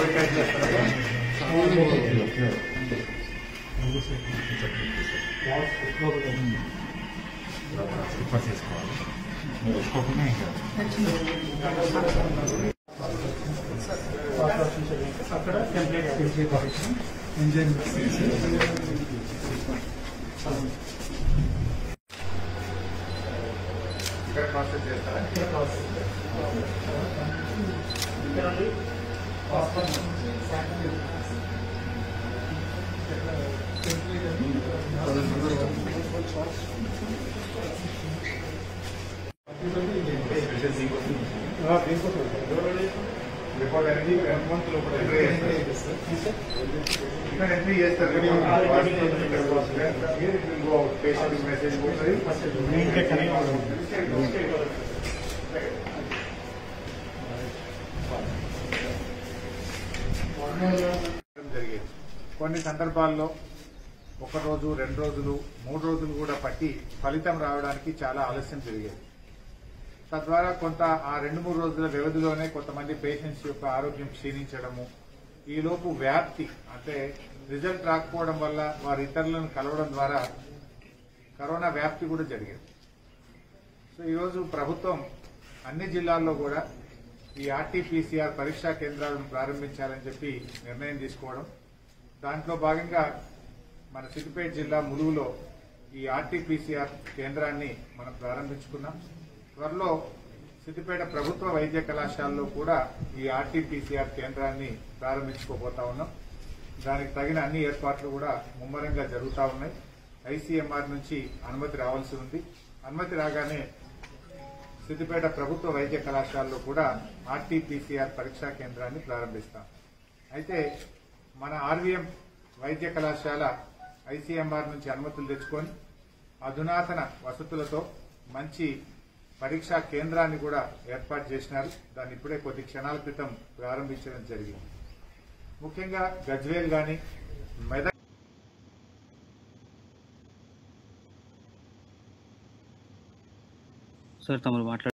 pack చేస్తారా అక్కడ template engine ఇక్కడ ప్రాసెస్ చేస్తారా రిపోర్ట్ అనేది వన్ మంత్ లోపల ఎంట్రీ చేస్తారు ఇక్కడ ఎంట్రీ చేస్తారు పేషెంట్ మెసేజ్ పోతుంది ఇంకా కనెక్ట్ జరిగేది కొన్ని సందర్భాల్లో ఒక రోజు రెండు రోజులు మూడు రోజులు కూడా పట్టి ఫలితం రావడానికి చాలా ఆలస్యం జరిగేది తద్వారా కొంత ఆ రెండు మూడు రోజుల వ్యవధిలోనే కొంతమంది పేషెంట్స్ యొక్క ఆరోగ్యం క్షీణించడము ఈలోపు వ్యాప్తి అంటే రిజల్ట్ రాకపోవడం వల్ల వారి ఇతరులను కలవడం ద్వారా కరోనా వ్యాప్తి కూడా జరిగేది సో ఈరోజు ప్రభుత్వం అన్ని జిల్లాల్లో కూడా ఈ ఆర్టీపీసీఆర్ పరీక్షా కేంద్రాలను ప్రారంభించాలని చెప్పి నిర్ణయం తీసుకోవడం దాంట్లో భాగంగా మన సిద్దిపేట జిల్లా ములుగులో ఈ ఆర్టీపీసీఆర్ కేంద్రాన్ని మనం ప్రారంభించుకున్నాం త్వరలో సిద్దిపేట ప్రభుత్వ వైద్య కళాశాలలో కూడా ఈ ఆర్టీపీసీఆర్ కేంద్రాన్ని ప్రారంభించుకోబోతా ఉన్నాం దానికి తగిన అన్ని ఏర్పాట్లు కూడా ముమ్మరంగా జరుగుతా ఉన్నాయి ఐసీఎంఆర్ నుంచి అనుమతి రావాల్సి ఉంది అనుమతి రాగానే సిద్దిపేట ప్రభుత్వ వైద్య కళాశాలలో కూడా ఆర్టీపీసీఆర్ పరీక్షా కేంద్రాన్ని ప్రారంభిస్తాం అయితే మన ఆర్వీఎం వైద్య కళాశాల ఐసీఎంఆర్ నుంచి అనుమతులు తెచ్చుకొని అధునాతన వసతులతో మంచి పరీక్షా కేంద్రాన్ని కూడా ఏర్పాటు చేసినారు దాన్ని ఇప్పుడే కొద్ది క్షణాల క్రితం ప్రారంభించడం జరిగింది ముఖ్యంగా గజ్వేల్ గాని మెదక్ సార్ తమరు మాట్లాడు